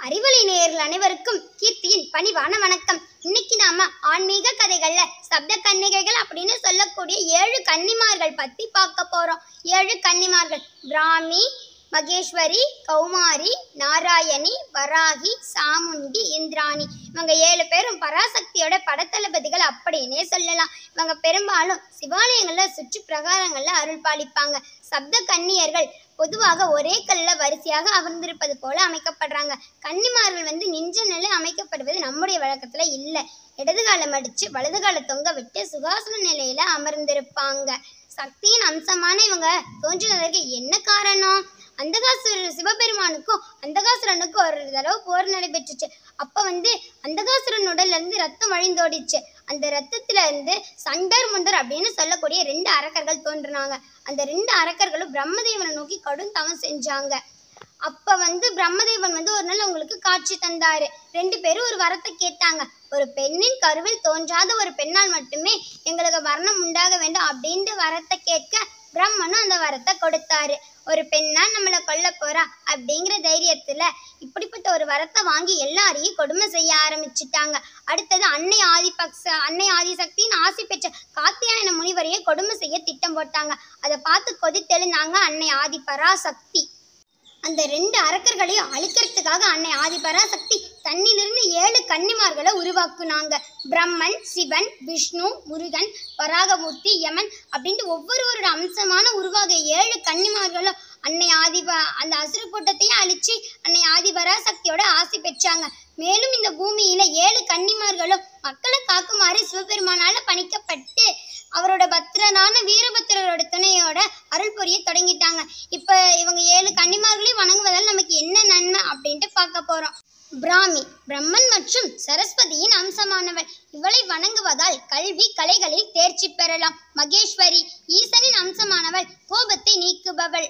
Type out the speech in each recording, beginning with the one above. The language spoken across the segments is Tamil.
அறிவொளி நேயர்கள் அனைவருக்கும் கீர்த்தியின் பணிவான வணக்கம் இன்னைக்கு நாம ஆன்மீக கதைகள்ல சப்த கன்னிகைகள் அப்படின்னு சொல்லக்கூடிய ஏழு கன்னிமார்கள் பத்தி பார்க்க போறோம் ஏழு கன்னிமார்கள் பிராமி மகேஸ்வரி கௌமாரி நாராயணி வராகி சாமுண்டி இந்திராணி இவங்க ஏழு பேரும் பராசக்தியோட படத்தளபதிகள் அப்படின்னே சொல்லலாம் இவங்க பெரும்பாலும் சிவாலயங்கள்ல சுற்று பிரகாரங்கள்ல அருள் பாலிப்பாங்க சப்த கன்னியர்கள் பொதுவாக ஒரே கல்ல வரிசையாக அமர்ந்திருப்பது போல அமைக்கப்படுறாங்க கன்னிமார்கள் வந்து நின்ற நிலை அமைக்கப்படுவது நம்முடைய வழக்கத்துல இல்லை இடது காலம் அடிச்சு வலது காலை தொங்க விட்டு சுகாசன நிலையில அமர்ந்திருப்பாங்க சக்தியின் அம்சமான இவங்க தோன்றினதற்கு என்ன காரணம் அந்தகாசுரர் சிவபெருமானுக்கும் அந்தகாசுரனுக்கும் ஒரு தடவை போர் நடைபெற்றுச்சு அப்ப வந்து அந்தகாசுரன் உடல்ல இருந்து ரத்தம் வழிந்தோடிச்சு அந்த ரத்தத்துல இருந்து சண்டர் முண்டர் அப்படின்னு சொல்லக்கூடிய ரெண்டு அரக்கர்கள் தோன்றினாங்க அந்த ரெண்டு அரக்கர்களும் பிரம்மதேவனை நோக்கி கடும் தவம் செஞ்சாங்க அப்ப வந்து பிரம்மதேவன் வந்து ஒரு நாள் உங்களுக்கு காட்சி தந்தாரு ரெண்டு பேரும் ஒரு வரத்தை கேட்டாங்க ஒரு பெண்ணின் கருவில் தோன்றாத ஒரு பெண்ணால் மட்டுமே எங்களுக்கு மரணம் உண்டாக வேண்டும் அப்படின்ட்டு வரத்தை கேட்க பிரம்மனும் அந்த வரத்தை கொடுத்தாரு ஒரு பெண்ணா நம்மளை கொல்ல போறா அப்படிங்கிற தைரியத்துல இப்படிப்பட்ட ஒரு வரத்தை வாங்கி எல்லாரையும் கொடுமை செய்ய ஆரம்பிச்சிட்டாங்க அடுத்தது அன்னை ஆதிபக்ஷ அன்னை ஆதிசக்தியின் ஆசி பெற்ற காத்தியாயன முனிவரையே கொடுமை செய்ய திட்டம் போட்டாங்க அதை பார்த்து கொதித்தெழுந்தாங்க அன்னை ஆதி பராசக்தி அந்த ரெண்டு அரக்கர்களையும் அழிக்கிறதுக்காக அன்னை ஆதிபராசக்தி தன்னிலிருந்து ஏழு கன்னிமார்களை உருவாக்குனாங்க பிரம்மன் சிவன் விஷ்ணு முருகன் வராகமூர்த்தி யமன் அப்படின்ட்டு ஒவ்வொருவரோட அம்சமான உருவாக ஏழு கன்னிமார்களும் அன்னை ஆதிப அந்த அசுர கூட்டத்தையும் அழிச்சு அன்னை ஆதிபராசக்தியோட ஆசி பெற்றாங்க மேலும் இந்த பூமியில ஏழு கன்னிமார்களும் மக்களை காக்குமாறு சிவபெருமானால பணிக்கப்பட்டு அவரோட பத்திரனான வீரபத்திரரோட துணையோட அருள் புரிய தொடங்கிட்டாங்க இப்ப இவங்க ஏழு கன்னிமார்களையும் வணங்குவதால் நமக்கு என்ன நன்மை அப்படின்ட்டு பார்க்க போறோம் பிராமி பிரம்மன் மற்றும் சரஸ்வதியின் அம்சமானவள் இவளை வணங்குவதால் கல்வி கலைகளில் தேர்ச்சி பெறலாம் மகேஸ்வரி ஈசனின் அம்சமானவள் கோபத்தை நீக்குபவள்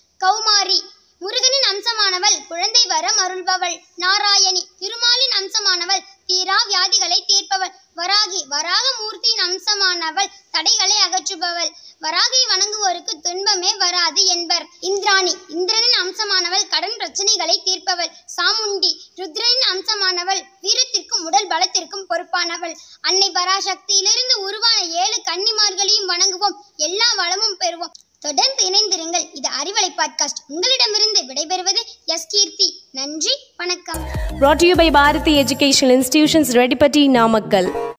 கௌமாரி முருகனின் அம்சமானவள் குழந்தை வரம் அருள்பவள் நாராயணி திருமாலின் அம்சமானவள் தீரா வியாதிகளை தீர்ப்பவள் வராகி வராக மூர்த்தியின் அம்சமானவள் தடைகளை அகற்றுபவள் வராகை வணங்குவோருக்கு துன்பமே வராது என்பர் இந்திராணி இந்திரனின் அம்சமானவள் கடன் பிரச்சனைகளை தீர்ப்பவள் சாமுண்டி ருத்ரனின் அம்சமானவள் வீரத்திற்கும் உடல் பலத்திற்கும் பொறுப்பானவள் அன்னை பராசக்தியிலிருந்து உருவான ஏழு கன்னிமார்களையும் வணங்குவோம் எல்லா வளமும் பெறுவோம் தொடர்ந்து இணைந்திருங்கள் இது அறிவலை பாட்காஸ்ட் உங்களிடமிருந்து விடைபெறுவது எஸ் கீர்த்தி நன்றி வணக்கம் brought to you by Bharati Educational Institutions, Redipati, Namakkal.